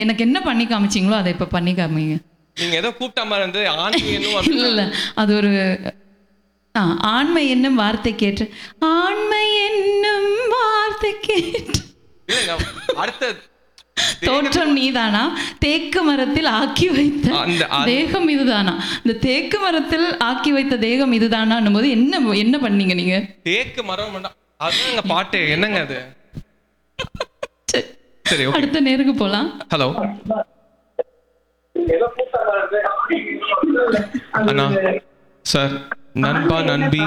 எனக்கு என்ன பண்ணி காமிச்சிங்களோ அதை இப்போ பண்ணி காமிங்க நீங்க ஏதோ கூப்பிட்ட மாதிரி இருந்து ஆன்மீகனும் இல்லை இல்லை அது ஒரு ஆ ஆண்மை என்னும் வார்த்தை கேட்டு ஆண்மை என்னும் வார்த்தை கேட்டு இல்லைங்க அடுத்த தோற்றம் நீதானா தேக்கு மரத்தில் ஆக்கி வைத்த அந்த தேகம் இதுதானா இந்த தேக்கு மரத்தில் ஆக்கி வைத்த தேகம் இதுதானான்னும் போது என்ன என்ன பண்ணீங்க நீங்க தேக்கு மரம் வேண்டாம் அதுதாங்க பாட்டு என்னங்க அது சரி, சரி ஓகே அடுத்த நேருக்கு போலாம் ஹலோ அண்ணா சார் நண்பா நண்பி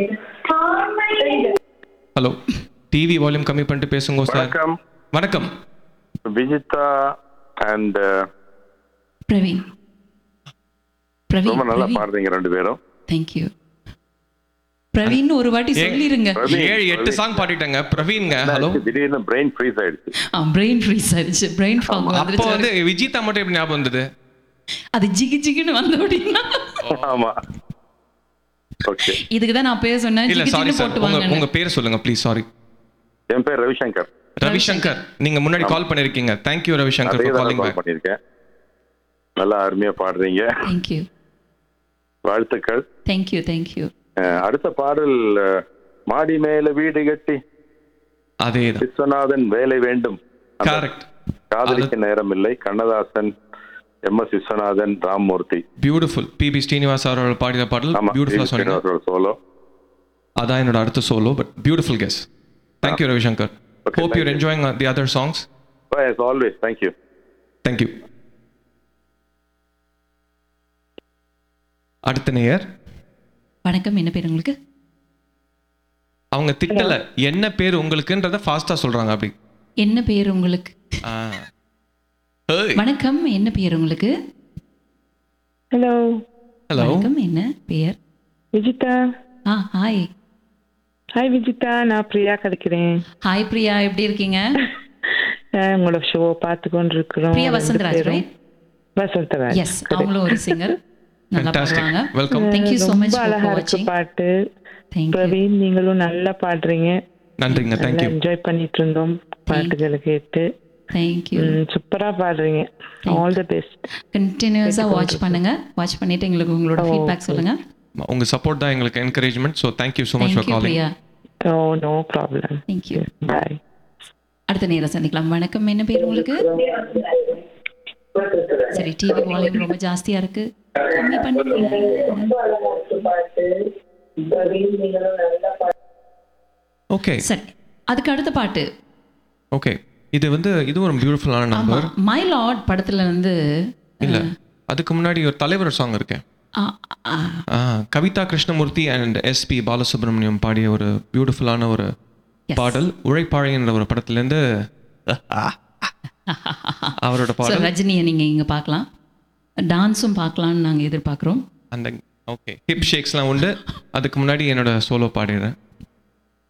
ஹலோ டிவி வால்யூம் கம்மி பண்ணிட்டு பேசுங்க சார் வணக்கம் வணக்கம் விஜிதா அண்ட் பிரவீன் பிரவீன் ரொம்ப நல்லா பிரவீன் பாடுறீங்க ரெண்டு பேரும் தேங்க்யூ பிரவீன் ஒரு வாட்டி சொல்லிருங்க பிரவீன், ஏழு எட்டு பிரவீன். சாங் பாடிட்டேங்க பிரவீன்ங்க ஹலோ என்னாச்சு? திடீர்னு பிரெயின் ஃப்ரீஸ் ஆயிடுச்சு பிரெயின் ஃப்ரீஸ் ஆயிடுச்சு பிரெயின் ஃபாக் அப்போ வந்துருச்சு வந்து விஜிதா மட்டும் எப்படி ஞாபகம் வந்தது அது ஜிகி ஜிகின்னு வந்த அப்படின்னா ஆமா ஓகே இதுக்கு தான் நான் பேர் சொன்னேன் இல்ல ஜிகி சாரி ஜிகின்னு சார் போட்டு உங்க வாங்க உங்க பேர் சொல்லுங்க ப்ளீஸ் சாரி என் பேர் ரவிசங்கர் ரவிசங்கர் நீங்க முன்னாடி கால் பண்ணிருக்கீங்க தேங்க்யூ ரவிசங்கர் அதே ஃபார் தான் காலிங் கால் பேக் பண்ணியிருக்கேன் நல்லா அருமையா பாடுறீங்க தேங்க்யூ வாழ்த்துக்கள் தேங்க்யூ தேங்க்யூ அஹ், அடுத்த பாடல் அஹ், மாடி மேல வீடு கட்டி அதே தான் விஸ்வநாதன் வேலை வேண்டும் அந்த correct Kadhalikka Neram Illai Kannadasan M S Viswanathan Ramamurthy beautiful PB Srinivas அவர்கள் பாடின பாடல் ஆமா பியூட்டிஃபுல்லா சொன்னீங்க சோலோ அதான் என்னோட அடுத்த solo but beautiful guess thank you Ravishankar Okay, hope thank your you. Enjoying the other songs always thank you thank you அடுத்த நேயர் வணக்கம் என்ன பேர் உங்களுக்கு அவங்க திட்டல என்ன பேர் உங்களுக்குன்றத ஃபாஸ்டா சொல்றாங்க அப்படி என்ன பேர் உங்களுக்கு ஆ. ஏய் வணக்கம் என்ன பேர் உங்களுக்கு ஹலோ ஹலோ வணக்கம் என்ன பேர் விஜிதா ஆ ஹாய் ஹாய் விஜிதா நான் பிரியா கிடைக்கிறேன் ஹாய் பிரியா எப்படி இருக்கீங்க அஹ் உங்களோட ஷோ பார்த்து கொண்டு இருக்கிறோம் பிரியா வசந்தராஜ் ரைட் வசந்தராஜ் எஸ் அவங்களும் ஒரு சிங்கர் நல்லா Fantastic. பாடுவாங்க Welcome. Thank you so much ரொம்ப for அழகா இருக்கு watching. பாட்டு Thank you. பிரவீன் நீங்களும் நல்லா பாடுறீங்க நன்றிங்க நல்லா தேங்க்யூ என்ஜாய் பண்ணிட்டு இருந்தோம் பாட்டுகளை கேட்டு Thank you. சூப்பரா பாடுறீங்க ஆல் தி பெஸ்ட் கண்டினியூஸா வாட்ச் பண்ணுங்க வாட்ச் பண்ணிட்டு எங்களுக்கு உங்களோட ஃபீட்பேக் சொல்லுங்க உங்க சப்போர்ட் தான் எங்களுக்கு encouragement so thank you so much Thank for you calling Priya oh no problem Thank you. Bye அடுத்த நேரம் சந்திக்கலாம் வணக்கம் என்ன பேர் உங்களுக்கு சரி டிவி வால்யூம் ரொம்ப ஜாஸ்தியா இருக்கு கம்மி பண்ணுங்க ஓகே சரி அதுக்கு அடுத்த பாட்டு ஓகே இது வந்து இது ஒரு பியூட்டிஃபுல்லான ஆமா நம்பர் மை லார்ட் படத்துல இருந்து இல்ல அதுக்கு முன்னாடி ஒரு தலைவர் சாங் இருக்கேன் ஆ, ஆ, ஆ, கவிதா கிருஷ்ணமூர்த்தி அண்ட் எஸ்பி பாலசுப்ரமணியம் பாடிய ஒரு பியூட்டிஃபுல்லான ஒரு Yes. பாடல் உழைப்பாழைன்ற ஒரு படத்துலேருந்து அவரோட So, பாடல் ரஜினியை நீங்க இங்க பார்க்கலாம் டான்ஸும் பார்க்கலாம்னு நாங்க எதிர்பார்க்குறோம் அந்த ஓகே ஹிப் ஷேக்ஸ்லாம் உண்டு அதுக்கு முன்னாடி என்னோட சோலோ பாடிடுறேன்